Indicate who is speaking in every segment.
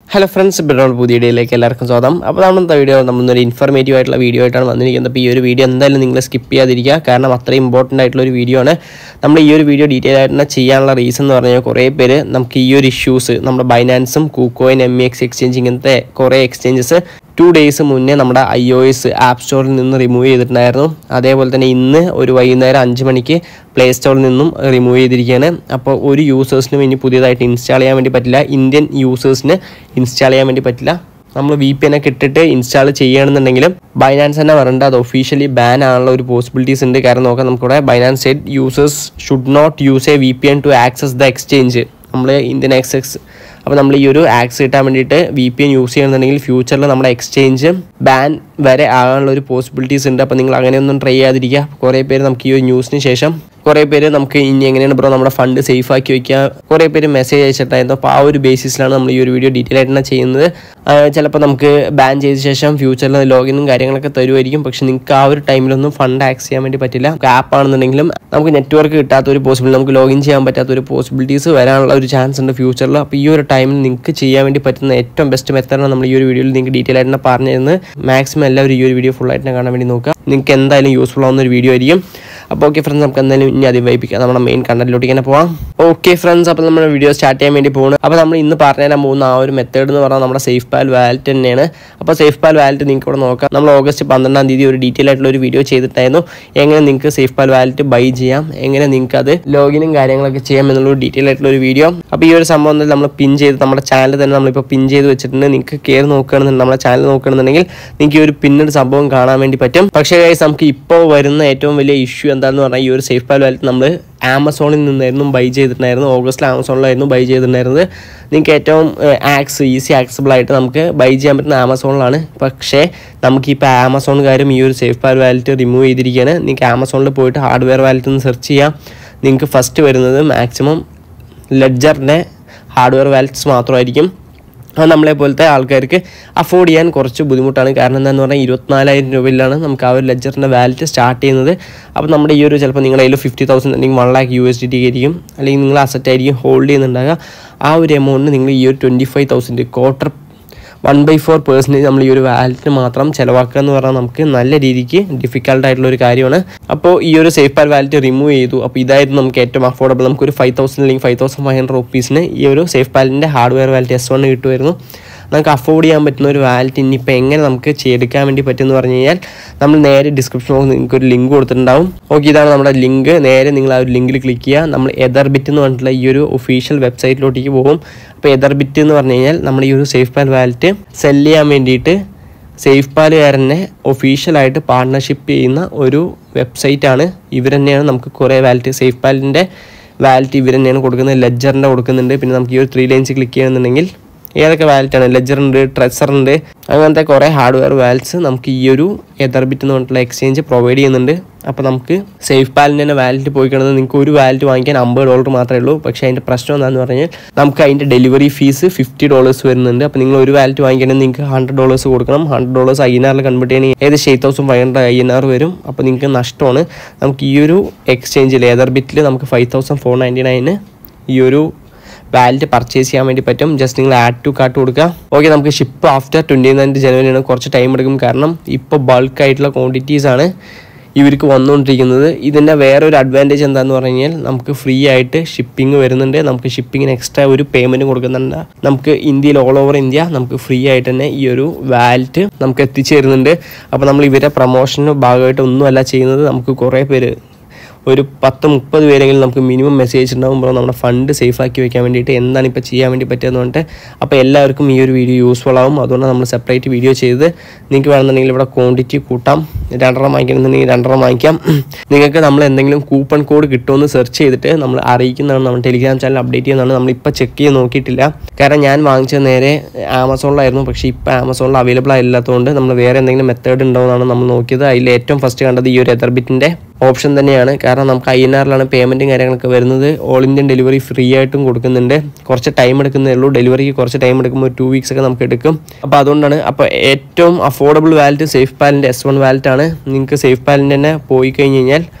Speaker 1: hello friends ഇപ്പോൾ നമ്മൾ പുതിയ വീഡിയോയിലേക്ക് എല്ലാവർക്കും സ്വാഗതം അപ്പോൾ നമ്മളത്തെ വീഡിയോ നമ്മളൊരു ഇൻഫർമേറ്റീവ് ആയിട്ടുള്ള വീഡിയോ ആയിട്ടാണ് വന്നിരിക്കുന്നത് അപ്പോൾ ഈ ഒരു വീഡിയോ എന്തായാലും നിങ്ങൾ സ്കിപ്പ് ചെയ്യാതിരിക്കുക കാരണം അത്രയും ഇമ്പോർട്ടൻ്റ് ആയിട്ടുള്ള ഒരു വീഡിയോ ആണ് നമ്മൾ ഈ ഒരു വീഡിയോ ഡീറ്റെയിൽ ആയിട്ട് തന്നെ ചെയ്യാനുള്ള റീസൺ എന്ന് പറഞ്ഞാൽ കുറേ പേര് നമുക്ക് ഈ ഒരു ഇഷ്യൂസ് നമ്മുടെ ബൈനാൻസും കൂക്കോയിൻ എം എക്സ് എക്സ്ചേഞ്ച് ഇങ്ങനത്തെ കുറേ എക്സ്ചേഞ്ചസ് ടു ഡേയ്സ് മുന്നേ നമ്മുടെ ഐ ഒ എസ് ആപ്പ് സ്റ്റോറിൽ നിന്ന് റിമൂവ് ചെയ്തിട്ടുണ്ടായിരുന്നു അതേപോലെ തന്നെ ഇന്ന് ഒരു വൈകുന്നേരം അഞ്ച് മണിക്ക് പ്ലേ സ്റ്റോറിൽ നിന്നും റിമൂവ് ചെയ്തിരിക്കുകയാണ് അപ്പോൾ ഒരു യൂസേഴ്സിനും ഇനി പുതിയതായിട്ട് ഇൻസ്റ്റാൾ ചെയ്യാൻ വേണ്ടി പറ്റില്ല ഇന്ത്യൻ യൂസേഴ്സിന് ഇൻസ്റ്റാൾ ചെയ്യാൻ വേണ്ടി പറ്റില്ല നമ്മൾ വി പി ഒക്കെ ഇട്ടിട്ട് ഇൻസ്റ്റാൾ ചെയ്യുകയാണെന്നുണ്ടെങ്കിലും ബൈനാൻസ് തന്നെ വരണ്ട അത് ഒഫീഷ്യലി ബാൻ ആണുള്ള ഒരു പോസിബിലിറ്റീസ് ഉണ്ട് കാരണം നോക്കാം നമുക്കിവിടെ Binance said users should not use a V P N to access the exchange നമ്മൾ ഇന്ത്യൻ ആക്സസ് അപ്പോൾ നമ്മൾ ഈ ഒരു ആക്സ് കിട്ടാൻ വേണ്ടിയിട്ട് വി പി എൻ യൂസ് ചെയ്യണമെന്നുണ്ടെങ്കിൽ ഫ്യൂച്ചറിൽ നമ്മുടെ എക്സ്ചേഞ്ച് ബാൻ വരെ ആകാനുള്ള ഒരു പോസിബിലിറ്റീസ് ഉണ്ട് അപ്പോൾ നിങ്ങൾ അങ്ങനെയൊന്നും ട്രൈ ചെയ്യാതിരിക്കുക കുറേ പേര് നമുക്ക് ഈ ഒരു ന്യൂസിന് ശേഷം കുറേ പേര് നമുക്ക് ഇനി എങ്ങനെയാണ് ബ്രോ നമ്മുടെ ഫണ്ട് സേഫ് ആക്കി വയ്ക്കുക കുറേ പേര് മെസ്സേജ് അയച്ചിട്ടായിരുന്നു അപ്പോൾ ആ ഒരു ബേസിസിലാണ് നമ്മൾ ഈ ഒരു വീഡിയോ ഡീറ്റെയിൽ ആയിട്ട് തന്നെ ചെയ്യുന്നത് ആ, ചിലപ്പോൾ നമുക്ക് ബാൻ ചെയ്ത ശേഷം ഫ്യൂച്ചറിൽ ലോഗിനും കാര്യങ്ങളൊക്കെ തരുമായിരിക്കും പക്ഷെ നിങ്ങൾക്ക് ആ ഒരു ടൈമിലൊന്നും ഫണ്ട് ആക്സ് ചെയ്യാൻ വേണ്ടി പറ്റില്ല ആപ്പ് ആണെന്നുണ്ടെങ്കിലും നമുക്ക് നെറ്റ്വർക്ക് കിട്ടാത്ത ഒരു പോസിബിൾ നമുക്ക് ലോഗിൻ ചെയ്യാൻ പറ്റാത്ത ഒരു പോസിബിലിറ്റീസ് വരാനുള്ള ഒരു ചാൻസ് ഉണ്ട് ഫ്യൂച്ചറിൽ അപ്പോൾ ഈ ഒരു ടൈമിൽ നിങ്ങൾക്ക് ചെയ്യാൻ വേണ്ടി പറ്റുന്ന ഏറ്റവും ബെസ്റ്റ് മെത്തേഡാണ് നമ്മൾ ഈ ഒരു വീഡിയോയിൽ നിങ്ങൾക്ക് ഡീറ്റെയിൽ ആയിട്ട് തന്നെ പറഞ്ഞു തരുന്നത് മാക്സിമം എല്ലാവരും ഈ ഒരു വീഡിയോ ഫുൾ ആയിട്ട് തന്നെ കാണാൻ വേണ്ടി നോക്കുക നിങ്ങൾക്ക് എന്തായാലും യൂസ്ഫുൾ ആവുന്ന ഒരു വീഡിയോ ആയിരിക്കും അപ്പോൾ ഓക്കെ ഫ്രണ്ട്സ് നമുക്ക് എന്തായാലും ഇനി അത് വൈപ്പിക്കാം നമ്മുടെ മെയിൻ കണ്ടന്റിലോട്ട് ഇങ്ങനെ പോവാം ഓക്കെ ഫ്രണ്ട്സ് അപ്പോൾ നമ്മുടെ വീഡിയോ സ്റ്റാർട്ട് ചെയ്യാൻ വേണ്ടി പോകുന്നു അപ്പോൾ നമ്മൾ ഇന്ന് പറഞ്ഞു തരാൻ പോകുന്ന ആ ഒരു മെത്തേഡ് എന്ന് പറഞ്ഞാൽ നമ്മുടെ സേഫ് പാൽ വാലറ്റ് തന്നെയാണ് അപ്പോൾ സേഫ് പാൽ വാലറ്റ് നിങ്ങൾക്ക് ഇവിടെ നോക്കാം നമ്മൾ ഓഗസ്റ്റ് പന്ത്രണ്ടാം തീയതി ഒരു ഡീറ്റെയിൽ ആയിട്ടുള്ള ഒരു വീഡിയോ ചെയ്തിട്ടായിരുന്നു എങ്ങനെ നിങ്ങൾക്ക് സേഫ് പാൽ വാലറ്റ് ബൈ ചെയ്യാം എങ്ങനെ നിങ്ങൾക്ക് അത് ലോഗിനും കാര്യങ്ങളൊക്കെ ചെയ്യാം എന്നുള്ള ഒരു ഡീറ്റെയിൽ ആയിട്ടുള്ള ഒരു വീഡിയോ അപ്പോൾ ഈ ഒരു സംഭവം എന്തായാലും നമ്മൾ പിൻ ചെയ്ത് നമ്മുടെ ചാനൽ തന്നെ നമ്മളിപ്പോൾ പിൻ ചെയ്ത് വെച്ചിട്ടുണ്ട് നിങ്ങൾക്ക് കയറി നോക്കുകയാണെന്നുണ്ടെങ്കിൽ നമ്മുടെ ചാനൽ നോക്കുകയാണെന്നുണ്ടെങ്കിൽ നിങ്ങൾക്ക് ഈ ഒരു പിന്നീട് സംഭവം കാണാൻ വേണ്ടി പറ്റും പക്ഷേ guys, നമുക്ക് ഇപ്പോൾ വരുന്ന ഏറ്റവും വലിയ ഇഷ്യൂ എന്താണെന്ന് പറഞ്ഞാൽ ഈ ഒരു സേഫ് പാൽ വാലറ്റ് നമ്മൾ ആമസോണിൽ നിന്നായിരുന്നു ബൈ ചെയ്തിട്ടുണ്ടായിരുന്നു ഓഗസ്റ്റിൽ ആമസോണിലായിരുന്നു ബൈ ചെയ്തിട്ടുണ്ടായിരുന്നത് നിങ്ങൾക്ക് ഏറ്റവും ആക്സ് ഈസി ആക്സബിൾ ആയിട്ട് നമുക്ക് ബൈ ചെയ്യാൻ പറ്റുന്ന ആമസോണിലാണ് പക്ഷേ നമുക്കിപ്പോൾ ആമസോണുകാരും ഈ ഒരു സേഫ് പാൽ വാലറ്റ് റിമൂവ് ചെയ്തിരിക്കുകയാണ് നിങ്ങൾക്ക് ആമസോണിൽ പോയിട്ട് ഹാർഡ്വെയർ വാലറ്റ് ഒന്ന് സെർച്ച് ചെയ്യാം നിങ്ങൾക്ക് ഫസ്റ്റ് വരുന്നത് മാക്സിമം ലെഡ്ജറിൻ്റെ ഹാർഡ്വെയർ വാലറ്റ്സ് മാത്രമായിരിക്കും അത് നമ്മളെ പോലത്തെ ആൾക്കാർക്ക് അഫോർഡ് ചെയ്യാൻ കുറച്ച് ബുദ്ധിമുട്ടാണ് കാരണം എന്താണെന്ന് പറഞ്ഞാൽ ഇരുപത്തിനാലായിരം രൂപയിലാണ് നമുക്ക് ആ ഒരു ലെജറിൻ്റെ വാലറ്റ് സ്റ്റാർട്ട് ചെയ്യുന്നത് അപ്പോൾ നമ്മുടെ ഈ ഒരു ചിലപ്പോൾ നിങ്ങളുടെ കയ്യിൽ ഫിഫ്റ്റി തൗസൻഡ് അല്ലെങ്കിൽ one lakh U S D T ആയിരിക്കും അല്ലെങ്കിൽ നിങ്ങൾ അസറ്റ് ആയിരിക്കും ഹോൾഡ് ചെയ്യുന്നുണ്ടാകുക ആ ഒരു എമൗണ്ട് നിങ്ങൾ ഈ ഒരു twenty five thousand quarter one by four percentage നമ്മൾ ഈ ഒരു വാലറ്റിന് മാത്രം ചിലവാക്കുക എന്ന് പറഞ്ഞാൽ നമുക്ക് നല്ല രീതിക്ക് ഡിഫിക്കൽട്ട് ആയിട്ടുള്ള ഒരു കാര്യമാണ് അപ്പോൾ ഈ ഒരു സേഫ് പാൽ വാലറ്റ് റിമൂവ് ചെയ്തു അപ്പോൾ ഇതായിരുന്നു നമുക്ക് ഏറ്റവും അഫോർഡബിൾ നമുക്ക് ഒരു ഫൈവ് തൗസൻഡ് അല്ലെങ്കിൽ ഫൈവ് തൗസൻഡ് ഫൈവ് ഹൺഡ്രഡ് റുപ്പീസിന് ഈ ഒരു സേഫ് പാലിൻ്റെ ഹാർഡ്വെയർ വാലറ്റ് എസ് വൺ കിട്ടുമായിരുന്നു നമുക്ക് അഫോർഡ് ചെയ്യാൻ പറ്റുന്ന ഒരു വാലറ്റ് ഇനിയിപ്പോൾ എങ്ങനെ നമുക്ക് ചെയ്തെടുക്കാൻ വേണ്ടി പറ്റുമെന്ന് പറഞ്ഞു കഴിഞ്ഞാൽ നമ്മൾ നേരെ ഡിസ്ക്രിപ്ഷൻ ബോക്സിൽ നിങ്ങൾക്ക് ഒരു ലിങ്ക് കൊടുത്തിട്ടുണ്ടാവും ഓക്കെ ഇതാണ് നമ്മുടെ ലിങ്ക് നേരെ നിങ്ങൾ ആ ഒരു ലിങ്കിൽ ക്ലിക്ക് ചെയ്യുക നമ്മൾ എതർബിറ്റ് എന്ന് പറഞ്ഞിട്ടുള്ള ഈ ഒരു ഒഫീഷ്യൽ വെബ്സൈറ്റിലോട്ടേക്ക് പോകും അപ്പോൾ എതർബിറ്റ് എന്ന് പറഞ്ഞു കഴിഞ്ഞാൽ നമ്മൾ ഈ ഒരു സേഫ് പാൽ വാലറ്റ് സെല് ചെയ്യാൻ വേണ്ടിയിട്ട് സേഫ് പാലുകാരനെ ഒഫീഷ്യലായിട്ട് പാർട്ണർഷിപ്പ് ചെയ്യുന്ന ഒരു വെബ്സൈറ്റാണ് ഇവർ തന്നെയാണ് നമുക്ക് കുറേ വാലറ്റ് സേഫ് പാലിൻ്റെ വാലറ്റ് ഇവർ തന്നെയാണ് കൊടുക്കുന്നത് ലെജറിൻ്റെ കൊടുക്കുന്നുണ്ട് പിന്നെ നമുക്ക് ഈ ഒരു ത്രീ ലൈൻസ് ക്ലിക്ക് ചെയ്യുന്നുണ്ടെങ്കിൽ ഏതൊക്കെ വാലറ്റ് ആണ് ലെജർ ഉണ്ട് ട്രെസർ ഉണ്ട് അങ്ങനത്തെ കുറേ ഹാർഡ്വെയർ വാലറ്റ്സ് നമുക്ക് ഈ ഒരു എതർബിറ്റ് എന്ന് പറഞ്ഞിട്ടുള്ള എക്സ്ചേഞ്ച് പ്രൊവൈഡ് ചെയ്യുന്നുണ്ട് അപ്പോൾ നമുക്ക് സേഫ് പാലിൻ്റെ തന്നെ വാലറ്റ് പോയി കിടന്ന് നിങ്ങൾക്ക് ഒരു വാലറ്റ് വാങ്ങിക്കാൻ അമ്പത് ഡോളർ മാത്രമേ ഉള്ളൂ പക്ഷേ അതിൻ്റെ പ്രശ്നം എന്താണെന്ന് പറഞ്ഞാൽ നമുക്ക് അതിൻ്റെ ഡെലിവറി ഫീസ് ഫിഫ്റ്റി ഡോളേഴ്സ് വരുന്നുണ്ട് അപ്പോൾ നിങ്ങൾ ഒരു വാലറ്റ് വാങ്ങിക്കണമെങ്കിൽ നിങ്ങൾക്ക് ഹൺഡ്രഡ് ഡോളേഴ്സ് കൊടുക്കണം ഹൺഡ്രഡ് ഡോളേഴ്സ് ഐ എൻ ആറിൽ കൺവേർട്ട് ചെയ്യണമെങ്കിൽ ഏകദേശം eight thousand five hundred I N R വരും അപ്പോൾ നിങ്ങൾക്ക് നഷ്ടമാണ് നമുക്ക് ഈ ഒരു എക്സ്ചേഞ്ചിൽ എതർബിറ്റിൽ നമുക്ക് five thousand four ninety nine ഈ ഒരു വാലറ്റ് പർച്ചേസ് ചെയ്യാൻ വേണ്ടി പറ്റും ജസ്റ്റ് നിങ്ങൾ ആഡ് ടു കാർട്ട് കൊടുക്കുക ഓക്കെ നമുക്ക് ഷിപ്പ് ആഫ്റ്റർ ട്വൻറ്റി നയൻത് ജനുവരിയാണ് കുറച്ച് ടൈം എടുക്കും കാരണം ഇപ്പോൾ ബൾക്ക് ആയിട്ടുള്ള ക്വാണ്ടിറ്റീസ് ആണ് ഇവർക്ക് വന്നുകൊണ്ടിരിക്കുന്നത് ഇതിൻ്റെ വേറൊരു അഡ്വാൻറ്റേജ് എന്താണെന്ന് പറഞ്ഞു കഴിഞ്ഞാൽ നമുക്ക് ഫ്രീ ആയിട്ട് ഷിപ്പിംഗ് വരുന്നുണ്ട് നമുക്ക് ഷിപ്പിങ്ങിന് എക്സ്ട്രാ ഒരു പേയ്മെൻറ്റ് കൊടുക്കുന്നുണ്ട് നമുക്ക് ഇന്ത്യയിൽ ഓൾ ഓവർ ഇന്ത്യ നമുക്ക് ഫ്രീ ആയിട്ട് തന്നെ ഈ ഒരു വാലറ്റ് നമുക്ക് എത്തിച്ചു തരുന്നുണ്ട് അപ്പോൾ നമ്മൾ ഇവരെ പ്രൊമോഷന് ഭാഗമായിട്ട് ഒന്നുമല്ല ചെയ്യുന്നത് നമുക്ക് കുറേ പേര് ഒരു പത്ത് മുപ്പത് പേരെങ്കിലും നമുക്ക് മിനിമം മെസ്സേജ് ഉണ്ടാകുമ്പോൾ നമ്മുടെ ഫണ്ട് സേഫ് ആക്കി വെക്കാൻ വേണ്ടിയിട്ട് എന്താണ് ഇപ്പോൾ ചെയ്യാൻ വേണ്ടി പറ്റുന്നത് പറഞ്ഞിട്ട് അപ്പോൾ എല്ലാവർക്കും ഈ ഒരു വീഡിയോ യൂസ്ഫുൾ ആവും അതുകൊണ്ട് നമ്മൾ സെപ്പറേറ്റ് വീഡിയോ ചെയ്ത് നിങ്ങൾക്ക് വേണമെന്നുണ്ടെങ്കിൽ ഇവിടെ ക്വാണ്ടിറ്റി കൂട്ടാം രണ്ടെണ്ണം വാങ്ങിക്കണമെന്നുണ്ടെങ്കിൽ രണ്ടെണ്ണം വാങ്ങിക്കാം നിങ്ങൾക്ക് നമ്മൾ എന്തെങ്കിലും കൂപ്പൺ കോഡ് കിട്ടുമെന്ന് സെർച്ച് ചെയ്തിട്ട് നമ്മൾ അറിയിക്കുന്നതാണ് നമ്മൾ ടെലിഗ്രാം ചാനൽ അപ്ഡേറ്റ് ചെയ്യുന്നതാണ് നമ്മളിപ്പോൾ ചെക്ക് ചെയ്ത് നോക്കിയിട്ടില്ല കാരണം ഞാൻ വാങ്ങിച്ചത് നേരെ ആമസോണിലായിരുന്നു പക്ഷേ ഇപ്പോൾ ആമസോണിൽ അവൈലബിൾ ആയില്ലാത്തതുകൊണ്ട് നമ്മൾ വേറെ എന്തെങ്കിലും മെത്തേഡ് ഉണ്ടോ എന്നാണ് നമ്മൾ നോക്കിയത് അതിൽ ഏറ്റവും ഫസ്റ്റ് കണ്ടത് ഈ ഒരു എതർബിറ്റിൻ്റെ ഓപ്ഷൻ തന്നെയാണ് കാരണം നമുക്ക് ഐ എൻ ആറിലാണ് പേയ്മെൻറ്റും കാര്യങ്ങളൊക്കെ വരുന്നത് ഓൾ ഇന്ത്യൻ ഡെലിവറി ഫ്രീ ആയിട്ടും കൊടുക്കുന്നുണ്ട് കുറച്ച് ടൈം എടുക്കുന്നേ ഉള്ളൂ ഡെലിവറിക്ക് കുറച്ച് ടൈം എടുക്കുമ്പോൾ ടു വീക്സ് ഒക്കെ നമുക്ക് എടുക്കും അപ്പോൾ അതുകൊണ്ടാണ് അപ്പോൾ ഏറ്റവും അഫോർഡബിൾ വാലറ്റ് സേഫ് പാലിൻ്റെ എസ് വൺ വാലറ്റ് ആണ് നിങ്ങൾക്ക് സേഫ് പാലിൻ്റെ തന്നെ പോയി കഴിഞ്ഞ് കഴിഞ്ഞാൽ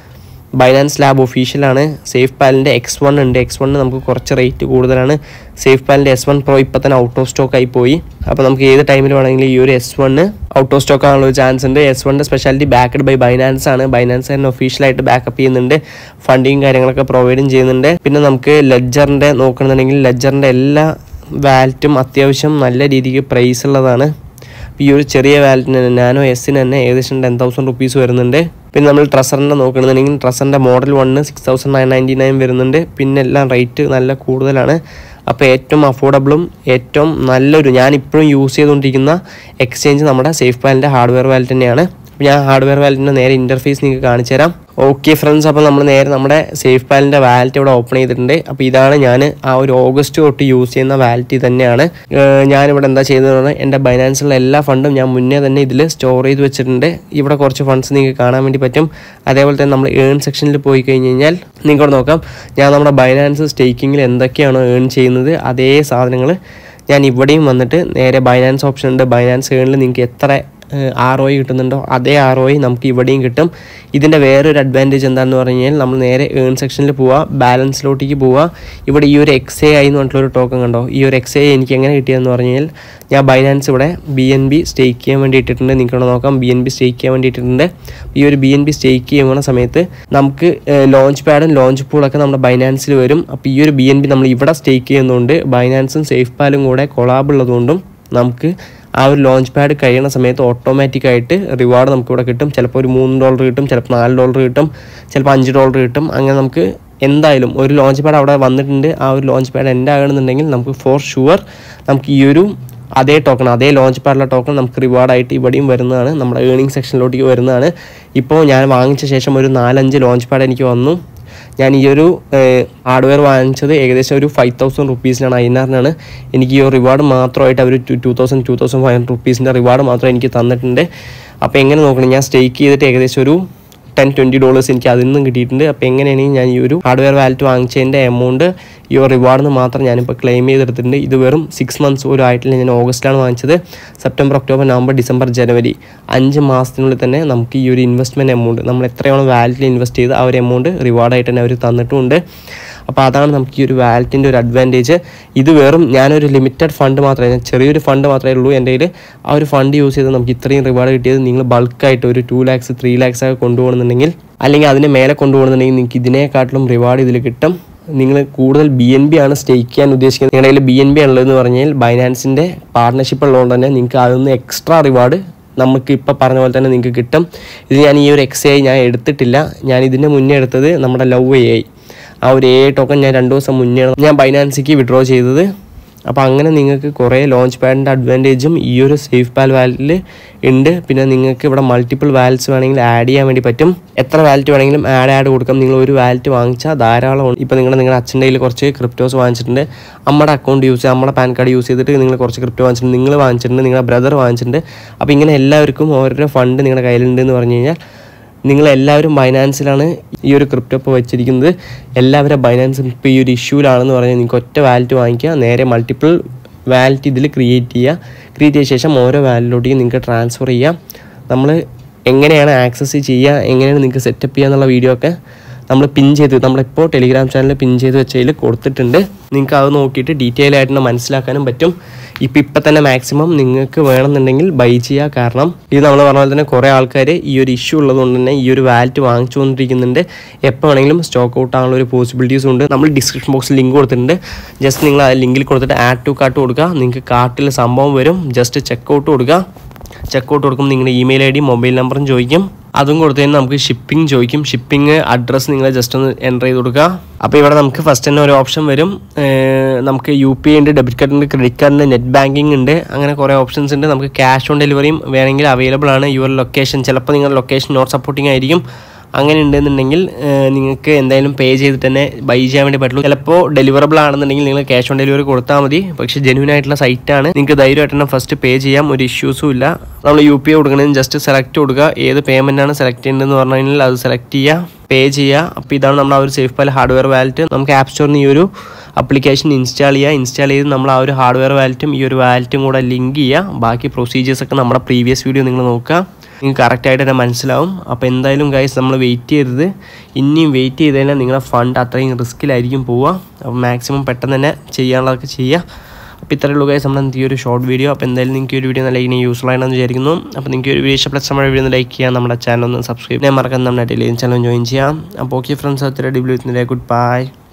Speaker 1: ബൈനാൻസ് ലാബ് ഒഫീഷ്യലാണ് സേഫ് പാലിൻ്റെ എക്സ് വൺ ഉണ്ട് എക്സ് വണ്ണിന് നമുക്ക് കുറച്ച് റേറ്റ് കൂടുതലാണ് സേഫ് പാലിൻ്റെ എസ് വൺ പ്രോ ഇപ്പം തന്നെ ഔട്ട് ഓഫ് സ്റ്റോക്ക് ആയി പോയി അപ്പോൾ നമുക്ക് ഏത് ടൈമിൽ വേണമെങ്കിലും ഈ ഒരു S one out of stock ആകാനുള്ള ഒരു ചാൻസ് ഉണ്ട് എസ് വണ്ണിൻ്റെ സ്പെഷ്യാലിറ്റി ബാക്കഡ് ബൈ ബൈനാൻസ് ആണ് ബൈനാൻസ് തന്നെ ഒഫീഷ്യലായിട്ട് ബാക്കപ്പ് ചെയ്യുന്നുണ്ട് ഫണ്ടിങ് കാര്യങ്ങളൊക്കെ പ്രൊവൈഡും ചെയ്യുന്നുണ്ട് പിന്നെ നമുക്ക് ലെഡ്ജറിൻ്റെ നോക്കണമെന്നുണ്ടെങ്കിൽ ലെഡ്ജറിൻ്റെ എല്ലാ വാലറ്റും അത്യാവശ്യം നല്ല രീതിക്ക് പ്രൈസ് ഉള്ളതാണ് ഈ ഒരു ചെറിയ വാലറ്റിന് തന്നെ നാനോ എസിന് തന്നെ ഏകദേശം ടെൻ തൗസൻഡ് റുപ്പീസ് വരുന്നുണ്ട് പിന്നെ നമ്മൾ ട്രസറിൻ്റെ നോക്കണമെന്നുണ്ടെങ്കിൽ ട്രസറിൻ്റെ model one six thousand nine ninety nine വരുന്നുണ്ട് പിന്നെ എല്ലാം റേറ്റ് നല്ല കൂടുതലാണ് അപ്പോൾ ഏറ്റവും അഫോർഡബിളും ഏറ്റവും നല്ലൊരു ഞാൻ ഇപ്പോഴും യൂസ് ചെയ്തുകൊണ്ടിരിക്കുന്ന എക്സ്ചേഞ്ച് നമ്മുടെ സേഫ് പാലിൻ്റെ ഹാർഡ്വെയർ വാലറ്റ് തന്നെയാണ് അപ്പോൾ ഞാൻ ഹാർഡ്വെയർ വാലറ്റിൻ്റെ നേരെ ഇൻ്റർഫേസ് നിങ്ങൾക്ക് കാണിച്ചു തരാം ഓക്കെ ഫ്രണ്ട്സ് അപ്പോൾ നമ്മൾ നേരെ നമ്മുടെ സേഫ് പാലിൻ്റെ വാലറ്റ് ഇവിടെ ഓപ്പൺ ചെയ്തിട്ടുണ്ട് അപ്പോൾ ഇതാണ് ഞാൻ ആ ഒരു ഓഗസ്റ്റ് തൊട്ട് യൂസ് ചെയ്യുന്ന വാലറ്റ് തന്നെയാണ് ഏഹ് ഞാനിവിടെ എന്താ ചെയ്തതെന്ന് പറഞ്ഞാൽ എൻ്റെ ബൈനാൻസിലുള്ള എല്ലാ ഫണ്ടും ഞാൻ മുന്നേ തന്നെ ഇതിൽ സ്റ്റോർ ചെയ്ത് വെച്ചിട്ടുണ്ട് ഇവിടെ കുറച്ച് ഫണ്ട്സ് നിങ്ങൾക്ക് കാണാൻ വേണ്ടി പറ്റും അതേപോലെ തന്നെ നമ്മൾ ഏൺ സെക്ഷനിൽ പോയി കഴിഞ്ഞ് കഴിഞ്ഞാൽ നിങ്ങൾക്ക് നോക്കാം ഞാൻ നമ്മുടെ ബൈനാൻസ് സ്റ്റേക്കിങ്ങിൽ എന്തൊക്കെയാണോ ഏൺ ചെയ്യുന്നത് അതേ സാധനങ്ങൾ ഞാൻ ഇവിടെയും വന്നിട്ട് നേരെ ബൈനാൻസ് ഓപ്ഷൻ ഉണ്ട് ബൈനാൻസ് ഏണിൽ നിങ്ങൾക്ക് എത്ര ആർ ഒ കിട്ടുന്നുണ്ടോ അതേ ആർ ഒ നമുക്ക് ഇവിടെയും കിട്ടും ഇതിൻ്റെ വേറൊരു അഡ്വാൻറ്റേജ് എന്താണെന്ന് പറഞ്ഞു കഴിഞ്ഞാൽ നമ്മൾ നേരെ ഏൺ സെക്ഷനിൽ പോവുക ബാലൻസിലോട്ടേക്ക് പോവുക ഇവിടെ ഈ ഒരു എക്സ് എ ഐ എന്ന് പറഞ്ഞിട്ടുള്ളൊരു ടോക്കൺ കണ്ടോ ഈ ഒരു എക്സ് എ എനിക്ക് എങ്ങനെ കിട്ടിയതെന്ന് പറഞ്ഞു കഴിഞ്ഞാൽ ഞാൻ ബൈനാൻസ് ഇവിടെ ബി എൻ ബി സ്റ്റേക്ക് ചെയ്യാൻ വേണ്ടി ഇട്ടിട്ടുണ്ട് നിങ്ങൾക്ക് ഇവിടെ നോക്കാം ബി എൻ ബി സ്റ്റേക്ക് ചെയ്യാൻ വേണ്ടി ഇട്ടിട്ടുണ്ട് ഈ ഒരു ബി എൻ ബി സ്റ്റേക്ക് ചെയ്യുന്ന സമയത്ത് നമുക്ക് ലോഞ്ച് പാഡും ലോഞ്ച് പൂളൊക്കെ നമ്മുടെ ബൈനാൻസിൽ വരും അപ്പോൾ ഈ ഒരു ബി എൻ ബി നമ്മൾ ഇവിടെ സ്റ്റേക്ക് ചെയ്യുന്നതുകൊണ്ട് ബൈനാൻസും സേഫ് പാലും കൂടെ കൊളാബ് ഉള്ളതുകൊണ്ടും നമുക്ക് ആ ഒരു ലോഞ്ച് പാഡ് കഴിയുന്ന സമയത്ത് ഓട്ടോമാറ്റിക് ആയിട്ട് റിവാർഡ് നമുക്ക് ഇവിടെ കിട്ടും ചിലപ്പോൾ ഒരു മൂന്ന് ഡോളർ കിട്ടും ചിലപ്പോൾ നാല് ഡോളർ കിട്ടും ചിലപ്പോൾ അഞ്ച് ഡോളർ കിട്ടും അങ്ങനെ നമുക്ക് എന്തായാലും ഒരു ലോഞ്ച് പാഡ് അവിടെ വന്നിട്ടുണ്ട് ആ ഒരു ലോഞ്ച് പാഡ് എൻ്റെ ആകണമെന്നുണ്ടെങ്കിൽ നമുക്ക് ഫോർ ഷുവർ നമുക്ക് ഈ ഒരു അതേ ടോക്കൺ അതേ ലോഞ്ച് പാഡിലെ ടോക്കൺ നമുക്ക് റിവാർഡായിട്ട് ഇവിടെയും വരുന്നതാണ് നമ്മുടെ ഏണിംഗ് സെക്ഷനിലോട്ടേക്ക് വരുന്നതാണ് ഇപ്പോൾ ഞാൻ വാങ്ങിച്ച ശേഷം ഒരു നാലഞ്ച് ലോഞ്ച് പാഡ് എനിക്ക് വന്നു ഞാൻ ഈ ഒരു ഹാർഡ്വെയർ വാങ്ങിച്ചത് ഏകദേശം ഒരു ഫൈവ് തൗസൻഡ് റുപ്പീസിനാണ് ഐനാറിനാണ് എനിക്ക് ഈ ഒരു റിവാർഡ് മാത്രമായിട്ട് അവർ two two thousand two thousand five hundred റുപ്പീസിൻ്റെ റിവാർഡ് മാത്രം എനിക്ക് തന്നിട്ടുണ്ട് അപ്പോൾ എങ്ങനെ നോക്കണം ഞാൻ സ്റ്റേക്ക് ചെയ്തിട്ട് ഏകദേശം ഒരു ടെൻ ട്വൻറ്റി ഡോളേഴ്സ് എനിക്ക് അതിൽ നിന്നും കിട്ടിയിട്ടുണ്ട് അപ്പോൾ എങ്ങനെയാണെങ്കിൽ ഞാൻ ഈ ഒരു ഹാർഡ്വെയർ വാലറ്റ് വാങ്ങിച്ചതിൻ്റെ എമൗണ്ട് ഈ ഒരു റിവാർഡിന് മാത്രം ഞാനിപ്പോൾ ക്ലെയിം ചെയ്തെടുത്തിട്ടുണ്ട് ഇത് വെറും സിക്സ് മന്ത്സ് പോലും ആയിട്ടില്ല ഞാൻ ഓഗസ്റ്റിലാണ് വാങ്ങിച്ചത് സെപ്റ്റംബർ ഒക്ടോബർ നവംബർ ഡിസംബർ ജനുവരി അഞ്ച് മാസത്തിനുള്ളിൽ തന്നെ നമുക്ക് ഈ ഒരു ഇൻവെസ്റ്റ്മെൻറ്റ് എമൗണ്ട് നമ്മൾ എത്രയാണോ വാലറ്റിൽ ഇൻവെസ്റ്റ് ചെയ്ത് ആ ഒരു എമൗണ്ട് റിവാർഡായിട്ട് തന്നെ അവർ തന്നിട്ടുമുണ്ട് അപ്പോൾ അതാണ് നമുക്ക് ഈ ഒരു വാലറ്റിൻ്റെ ഒരു അഡ്വാൻറ്റേജ് ഇത് വെറും ഞാനൊരു ലിമിറ്റഡ് ഫണ്ട് മാത്രമേ ഞാൻ ചെറിയൊരു ഫണ്ട് മാത്രമേ ഉള്ളൂ എൻ്റെ കയ്യിൽ ആ ഒരു ഫണ്ട് യൂസ് ചെയ്ത് നമുക്ക് ഇത്രയും റിവാർഡ് കിട്ടിയത് നിങ്ങൾ ബൾക്കായിട്ട് ഒരു ടു ലാക്സ് ത്രീ ലാക്സ് ഒക്കെ കൊണ്ടുപോകണമെന്നുണ്ടെങ്കിൽ അല്ലെങ്കിൽ അതിന് മേലെ കൊണ്ടുപോകണമെന്നുണ്ടെങ്കിൽ നിങ്ങൾക്ക് ഇതിനേക്കാട്ടിലും റിവാർഡ് ഇതിൽ കിട്ടും നിങ്ങൾ കൂടുതൽ ബി എൻ ബി ആണ് സ്റ്റേക്ക് ചെയ്യാൻ ഉദ്ദേശിക്കുന്നത് നിങ്ങളുടെ കയ്യിൽ ബി എൻ ബി ഉള്ളതെന്ന് പറഞ്ഞാൽ ബൈനാൻസിൻ്റെ പാർട്ണർഷിപ്പ് ഉള്ളതുകൊണ്ട് തന്നെ നിങ്ങൾക്ക് അതൊന്ന് എക്സ്ട്രാ റിവാർഡ് നമുക്ക് ഇപ്പോൾ പറഞ്ഞ പോലെ തന്നെ നിങ്ങൾക്ക് കിട്ടും ഇത് ഞാൻ ഈ ഒരു എക്സ് ഐ ഞാൻ എടുത്തിട്ടില്ല ഞാൻ ഇതിന് മുന്നേ എടുത്തത് നമ്മുടെ ലവ് എ ഐ ആ ഒരു എ ടോക്കൺ ഞാൻ രണ്ട് ദിവസം മുന്നെയാണ് ഞാൻ ബൈനാൻസിക്ക് വിഡ്രോ ചെയ്തത് അപ്പോൾ അങ്ങനെ നിങ്ങൾക്ക് കുറേ ലോഞ്ച് പാഡിൻ്റെ അഡ്വാൻറ്റേജും ഈ ഒരു സേഫ് പാൽ വാലറ്റിൽ ഉണ്ട് പിന്നെ നിങ്ങൾക്ക് ഇവിടെ മൾട്ടിപ്പിൾ വാലറ്റ്സ് വേണമെങ്കിൽ ആഡ് ചെയ്യാൻ വേണ്ടി പറ്റും എത്ര വാലറ്റ് വേണമെങ്കിലും ആഡ് ആഡ് കൊടുക്കാം നിങ്ങൾ ഒരു വാലറ്റ് വാങ്ങിച്ചാൽ ധാരാളം ഇപ്പോൾ നിങ്ങൾ നിങ്ങളുടെ അച്ഛൻ്റെ കയ്യിൽ കുറച്ച് ക്രിപ്റ്റോസ് വാങ്ങിച്ചിട്ടുണ്ട് അമ്മയുടെ അക്കൗണ്ട് യൂസ് ചെയ്ത് നമ്മുടെ പാൻ കാർഡ് യൂസ് ചെയ്തിട്ട് നിങ്ങൾ കുറച്ച് ക്രിപ്റ്റോ വാങ്ങിച്ചിട്ടുണ്ട് നിങ്ങൾ വാങ്ങിച്ചിട്ടുണ്ട് നിങ്ങളുടെ ബ്രദർ വാങ്ങിച്ചിട്ടുണ്ട് അപ്പോൾ ഇങ്ങനെ എല്ലാവർക്കും ഓരോരോ ഫണ്ട് നിങ്ങളുടെ കയ്യിലുണ്ട് എന്ന് പറഞ്ഞു കഴിഞ്ഞാൽ നിങ്ങൾ എല്ലാവരും ബൈനാൻസിലാണ് ഈ ഒരു ക്രിപ്റ്റോ ഇപ്പോൾ വെച്ചിരിക്കുന്നത് എല്ലാവരും ബൈനാൻസ് ഇപ്പോൾ ഈ ഒരു ഇഷ്യൂലാണെന്ന് പറഞ്ഞാൽ നിങ്ങൾക്ക് ഒറ്റ വാലറ്റ് വാങ്ങിക്കുക നേരെ മൾട്ടിപ്പിൾ വാലറ്റ് ഇതിൽ ക്രിയേറ്റ് ചെയ്യുക ക്രിയേറ്റ് ചെയ്ത ശേഷം ഓരോ വാലറ്റിലോട്ടേക്ക് നിങ്ങൾക്ക് ട്രാൻസ്ഫർ ചെയ്യാം നമ്മൾ എങ്ങനെയാണ് ആക്സസ് ചെയ്യുക എങ്ങനെയാണ് നിങ്ങൾക്ക് സെറ്റപ്പ് ചെയ്യുക എന്നുള്ള വീഡിയോ ഒക്കെ നമ്മൾ പിൻ ചെയ്ത് നമ്മളിപ്പോൾ ടെലിഗ്രാം ചാനലിൽ പിൻ ചെയ്ത് വെച്ചതിൽ കൊടുത്തിട്ടുണ്ട് നിങ്ങൾക്ക് അത് നോക്കിയിട്ട് ഡീറ്റെയിൽ ആയിട്ട് മനസ്സിലാക്കാനും പറ്റും ഇപ്പം ഇപ്പം തന്നെ മാക്സിമം നിങ്ങൾക്ക് വേണമെന്നുണ്ടെങ്കിൽ ബൈ ചെയ്യുക കാരണം ഇത് നമ്മൾ പറഞ്ഞ പോലെ തന്നെ കുറേ ആൾക്കാർ ഈ ഒരു ഇഷ്യൂ ഉള്ളതുകൊണ്ട് തന്നെ ഈ ഒരു വാലറ്റ് വാങ്ങിച്ചുകൊണ്ടിരിക്കുന്നുണ്ട് എപ്പോൾ വേണമെങ്കിലും സ്റ്റോക്ക് ഔട്ട് ആകാനുള്ള ഒരു പോസിബിലിറ്റീസ് ഉണ്ട് നമ്മൾ ഡിസ്ക്രിപ്ഷൻ ബോക്സിൽ ലിങ്ക് കൊടുത്തിട്ടുണ്ട് ജസ്റ്റ് നിങ്ങൾ ആ ലിങ്കിൽ കൊടുത്തിട്ട് ആഡ് ടു കാർട്ട് കൊടുക്കുക നിങ്ങൾക്ക് കാർട്ടിൽ സംഭവം വരും ജസ്റ്റ് ചെക്ക് ഔട്ട് കൊടുക്കുക ചെക്ക് ഔട്ട് കൊടുക്കും നിങ്ങളുടെ ഇമെയിൽ ഐ ഡി മൊബൈൽ നമ്പറും ചോദിക്കും അതും കൊടുത്തു കഴിഞ്ഞാൽ നമുക്ക് ഷിപ്പിംഗ് ചോദിക്കും ഷിപ്പിംഗ് അഡ്രസ്സ് നിങ്ങൾ ജസ്റ്റ് ഒന്ന് എൻ്റർ ചെയ്ത് കൊടുക്കുക അപ്പോൾ ഇവിടെ നമുക്ക് ഫസ്റ്റ് തന്നെ ഒരു ഓപ്ഷൻ വരും ഏർ നമുക്ക് യു പി ഉണ്ട് ഡെബിറ്റ് കാർഡ് ഉണ്ട് ക്രെഡിറ്റ് കാർഡ് ഉണ്ട് നെറ്റ് ബാങ്കിങ് ഉണ്ട് അങ്ങനെ കുറേ ഓപ്ഷൻസ് ഉണ്ട് നമുക്ക് ക്യാഷ് ഓൺ ഡെലിവറിയും വേണമെങ്കിൽ അവൈലബിൾ ആണ് യുവർ ലൊക്കേഷൻ ചിലപ്പോൾ നിങ്ങളുടെ ലൊക്കേഷൻ നോട്ട് സപ്പോർട്ടിംഗ് ആയിരിക്കും അങ്ങനെ ഉണ്ടെന്നുണ്ടെങ്കിൽ ഏഹ്, നിങ്ങൾക്ക് എന്തായാലും പേ ചെയ്തിട്ട് തന്നെ ബൈ ചെയ്യാൻ വേണ്ടി പറ്റുള്ളൂ ചിലപ്പോൾ ഡെലിവറബിൾ ആണെന്നുണ്ടെങ്കിൽ നിങ്ങൾ ക്യാഷ് ഓൺ ഡെലിവറി കൊടുത്താൽ മതി പക്ഷേ ജെന്യൂൻ ആയിട്ടുള്ള സൈറ്റാണ് നിങ്ങൾക്ക് ധൈര്യമായിട്ട് തന്നെ ഫസ്റ്റ് പേ ചെയ്യാം ഒരു ഇഷ്യൂസും ഇല്ല നമ്മൾ യു പി ഐ കൊടുക്കണമെങ്കിൽ ജസ്റ്റ് സെലക്ട് കൊടുക്കുക ഏത് പേയ്മെൻ്റ് ആണ് സെലക്ട് ചെയ്യേണ്ടതെന്ന് പറഞ്ഞു കഴിഞ്ഞാൽ അത് സെലക്ട് ചെയ്യുക പേ ചെയ്യുക അപ്പോൾ ഇതാണ് നമ്മൾ ആ ഒരു സേഫ് പാൽ ഹാർഡ്വെയർ വാലറ്റ് നമുക്ക് ആപ്പ് സ്റ്റോറിൽ നിന്ന് ഈ ഒരു അപ്ലിക്കേഷൻ ഇൻസ്റ്റാൾ ചെയ്യുക ഇൻസ്റ്റാൾ ചെയ്ത് നമ്മൾ ആ ഒരു ഹാർഡ്വെയർ വാലറ്റും ഈ ഒരു വാലറ്റും കൂടെ ലിങ്ക് ചെയ്യുക ബാക്കി പ്രൊസീജിയേഴ്സ് ഒക്കെ നമ്മുടെ പ്രീവിയസ് വീഡിയോ നിങ്ങൾ നോക്കുക നിങ്ങൾക്ക് കറക്റ്റായിട്ട് തന്നെ മനസ്സിലാവും അപ്പോൾ എന്തായാലും ഗൈസ് നമ്മൾ വെയിറ്റ് ചെയ്തത് ഇനിയും വെയിറ്റ് ചെയ്ത് കഴിഞ്ഞാൽ നിങ്ങളുടെ ഫണ്ട് അത്രയും റിസ്ക്കിലായിരിക്കും പോവുക അപ്പോൾ മാക്സിമം പെട്ടെന്ന് തന്നെ ചെയ്യാനുള്ളതൊക്കെ ചെയ്യുക അപ്പോൾ ഇത്രയേ ഉള്ളൂ ഗൈസ് നമ്മൾ ഈ ഒരു ഷോർട്ട് വീഡിയോ അപ്പോൾ എന്തായാലും നിങ്ങൾക്ക് ഈ ഒരു വീഡിയോ നല്ല ഇനി യൂസ്ഫുൾ ആണെന്ന് വിചാരിക്കുന്നു അപ്പോൾ നിങ്ങൾക്ക് ഒരു വീഡിയോ ഇഷ്ടപ്പെട്ട നമ്മുടെ വീഡിയോ ഒന്ന് ലൈക്ക് ചെയ്യാം നമ്മുടെ ചാനൽ ഒന്ന് സബ്സ്ക്രൈബ് ചെയ്യാൻ മറക്കാൻ നമ്മുടെ ടെലിഗ്രാം ചാനൽ ജോയിൻ ചെയ്യാം അപ്പോൾ ഓക്കെ ഫ്രണ്ട്സ് അത്ര ഡിബ്ലൂ ഗുഡ് ബൈ